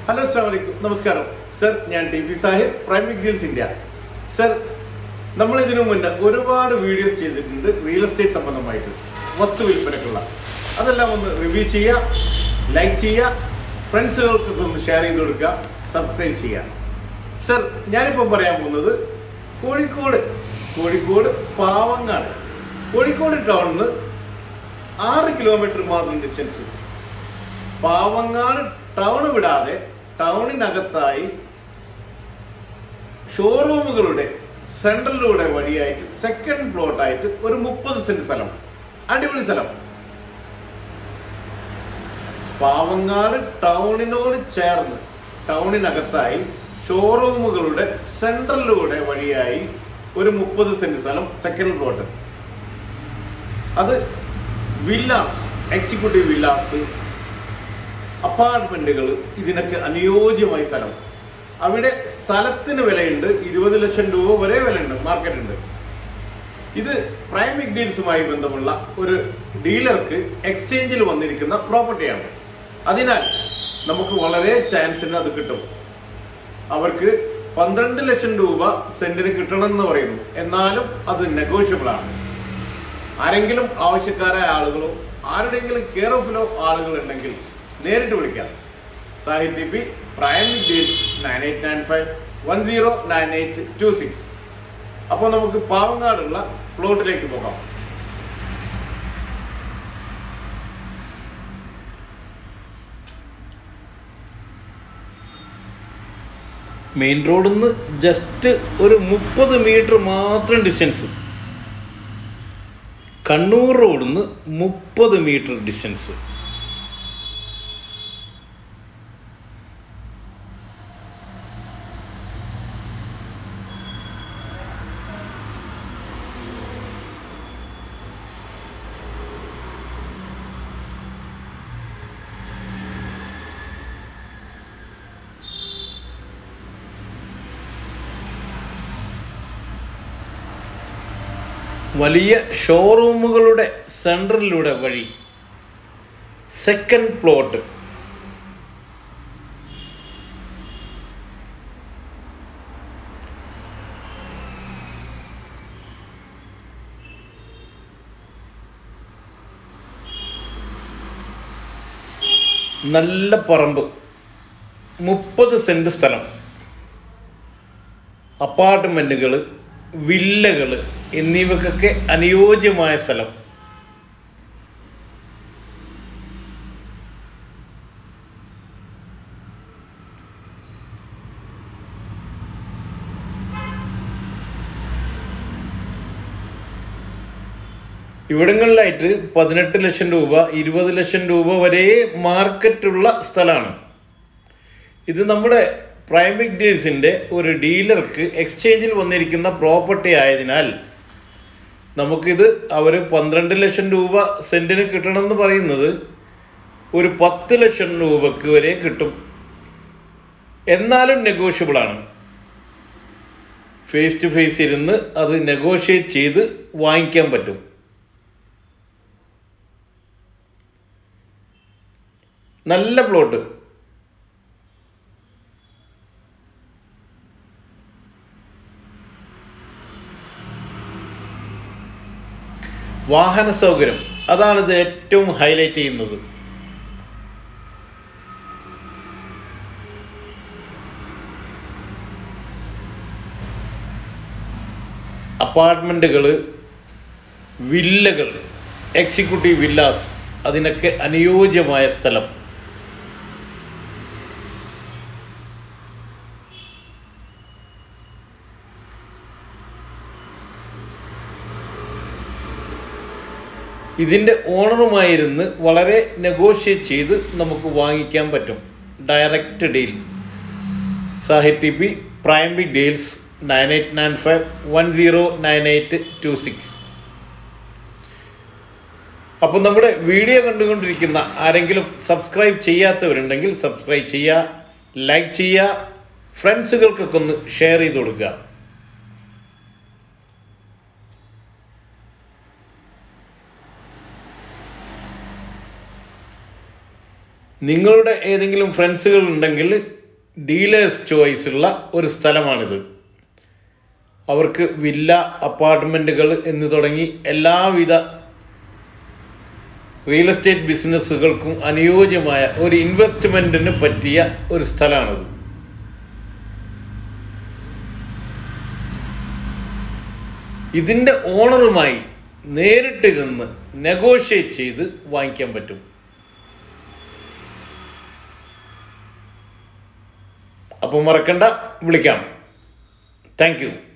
hello അസ്സാം വലൈക്കും നമസ്കാരം സർ ഞാൻ T P Sahib prime deals India sir നമ്മൾ ഇതിനു മുന്നേ ഒരുപാട് വീഡിയോസ് ചെയ്തിട്ടുണ്ട് റിയൽ എസ്റ്റേറ്റ് സംബന്ധമായിട്ട് വസ്തു വിൽപ്പനക്കുള്ള അതെല്ലാം ഒന്ന് റിവ്യൂ ചെയ്യുക ലൈക്ക് ചെയ്യുക ഫ്രണ്ട്സുകൾക്കൊക്കെ ഒന്ന് ഷെയർ ചെയ്ത് കൊടുക്കുക സബ്സ്ക്രൈബ് ചെയ്യുക സർ ഞാനിപ്പോൾ പറയാൻ പോകുന്നത് കോഴിക്കോട് കോഴിക്കോട് പാവങ്ങാട് കോഴിക്കോട് ടൗണിൽ നിന്ന് ആറ് കിലോമീറ്റർ മാത്രം ഡിസ്റ്റൻസ് പാവങ്ങാട് ടൗൺ വിടാതെ ടൗണിനകത്തായി ഷോറൂമുകളുടെ സെൻട്രലിലൂടെ വഴിയായിട്ട് സെക്കൻഡ് പ്ലോട്ടായിട്ട് ഒരു മുപ്പത് സെന്റ് സ്ഥലം അടിപൊളി സ്ഥലം പാവങ്ങാട് ടൗണിനോട് ചേർന്ന് ടൗണിനകത്തായി ഷോറൂമുകളുടെ സെൻട്രലിലൂടെ വഴിയായി ഒരു മുപ്പത് സെന്റ് സ്ഥലം സെക്കൻഡ് പ്ലോട്ട് അത് വില്ലാസ് എക്സിക്യൂട്ടീവ് വില്ലാസ് അപ്പാർട്ട്മെന്റുകൾ ഇതിനൊക്കെ അനുയോജ്യമായ സ്ഥലം അവിടെ സ്ഥലത്തിന് വിലയുണ്ട് ഇരുപത് ലക്ഷം രൂപ വരെ വിലയുണ്ട് മാർക്കറ്റ് ഉണ്ട് ഇത് പ്രൈമിക് ഡീൽസുമായി ബന്ധമുള്ള ഒരു ഡീലർക്ക് എക്സ്ചേഞ്ചിൽ വന്നിരിക്കുന്ന പ്രോപ്പർട്ടിയാണ് അതിനാൽ നമുക്ക് വളരെ ചാൻസിന് അത് കിട്ടും അവർക്ക് പന്ത്രണ്ട് ലക്ഷം രൂപ സെന്റിന് കിട്ടണമെന്ന് പറയുന്നു എന്നാലും അത് നെഗോഷ്യബിൾ ആണ് ആരെങ്കിലും ആവശ്യക്കാരായ ആളുകളോ ആരുടെയെങ്കിലും കെയർ ഓഫിലോ ആളുകൾ ഉണ്ടെങ്കിൽ നേരിട്ട് വിളിക്കാം Sahib T P prime deals nine eight nine five one zero nine eight two six അപ്പോൾ നമുക്ക് പാവങ്ങാടുള്ള പ്ലോട്ടിലേക്ക് പോകാം മെയിൻ റോഡിൽ നിന്ന് ജസ്റ്റ് ഒരു മുപ്പത് മീറ്റർ മാത്രം ഡിസ്റ്റൻസ് കണ്ണൂർ റോഡിൽ നിന്ന് മുപ്പത് മീറ്റർ ഡിസ്റ്റൻസ് വലിയ ഷോറൂമുകളുടെ സെൻട്രലിലൂടെ വഴി സെക്കൻഡ് പ്ലോട്ട് നല്ല പറമ്പ് മുപ്പത് സെന്റ് സ്ഥലം അപ്പാർട്ട്മെന്റുകൾ വില്ലകൾ എന്നിവക്കൊക്കെ അനുയോജ്യമായ സ്ഥലം ഇവിടങ്ങളിലായിട്ട് പതിനെട്ട് ലക്ഷം രൂപ ഇരുപത് ലക്ഷം രൂപ വരെ മാർക്കറ്റുള്ള സ്ഥലമാണ് ഇത് നമ്മുടെ പ്രൈവറ്റ് ഡീൽസിൻ്റെ ഒരു ഡീലർക്ക് എക്സ്ചേഞ്ചിൽ വന്നിരിക്കുന്ന പ്രോപ്പർട്ടി ആയതിനാൽ നമുക്കിത് അവർ പന്ത്രണ്ട് ലക്ഷം രൂപ സെൻറ്റിന് കിട്ടണമെന്ന് പറയുന്നത് ഒരു പത്ത് ലക്ഷം രൂപക്ക് വരെ കിട്ടും എന്നാലും നെഗോഷ്യബിളാണ് ഫേസ് ടു ഫേസ് ഇരുന്ന് അത് നെഗോഷിയേറ്റ് ചെയ്ത് വാങ്ങിക്കാൻ പറ്റും നല്ല പ്ലോട്ട് വാഹന സൗകര്യം അതാണ് ഇത് ഏറ്റവും ഹൈലൈറ്റ് ചെയ്യുന്നത് അപ്പാർട്ട്മെൻറ്റുകൾ വില്ലകൾ എക്സിക്യൂട്ടീവ് വില്ലാസ് അതിനൊക്കെ അനുയോജ്യമായ സ്ഥലം ഇതിൻ്റെ ഓണറുമായിരുന്ന് വളരെ നെഗോഷിയേറ്റ് ചെയ്ത് നമുക്ക് വാങ്ങിക്കാൻ പറ്റും direct deal Sahib T P primary deals nine eight nine five one zero nine eight two six അപ്പോൾ നമ്മുടെ വീഡിയോ കണ്ടുകൊണ്ടിരിക്കുന്ന ആരെങ്കിലും സബ്സ്ക്രൈബ് ചെയ്യാത്തവരുണ്ടെങ്കിൽ സബ്സ്ക്രൈബ് ചെയ്യുക ലൈക്ക് ചെയ്യുക ഫ്രണ്ട്സുകൾക്കൊക്കെ ഒന്ന് ഷെയർ ചെയ്ത് കൊടുക്കുക നിങ്ങളുടെ ഏതെങ്കിലും ഫ്രണ്ട്സുകൾ ഉണ്ടെങ്കിൽ ഡീലേഴ്സ് ചോയ്സ് ഉള്ള ഒരു സ്ഥലമാണിത് അവർക്ക് വില്ല അപ്പാർട്ട്മെൻറ്റുകൾ എന്ന് തുടങ്ങി എല്ലാവിധ റിയൽ എസ്റ്റേറ്റ് ബിസിനസ്സുകൾക്കും അനുയോജ്യമായ ഒരു ഇൻവെസ്റ്റ്മെൻറ്റിന് പറ്റിയ ഒരു സ്ഥലമാണിത് ഇതിൻ്റെ ഓണറുമായി നേരിട്ടിരുന്ന് നെഗോഷിയേറ്റ് ചെയ്ത് വാങ്ങിക്കാൻ പറ്റും അപ്പോൾ മറക്കണ്ട വിളിക്കാം താങ്ക് യു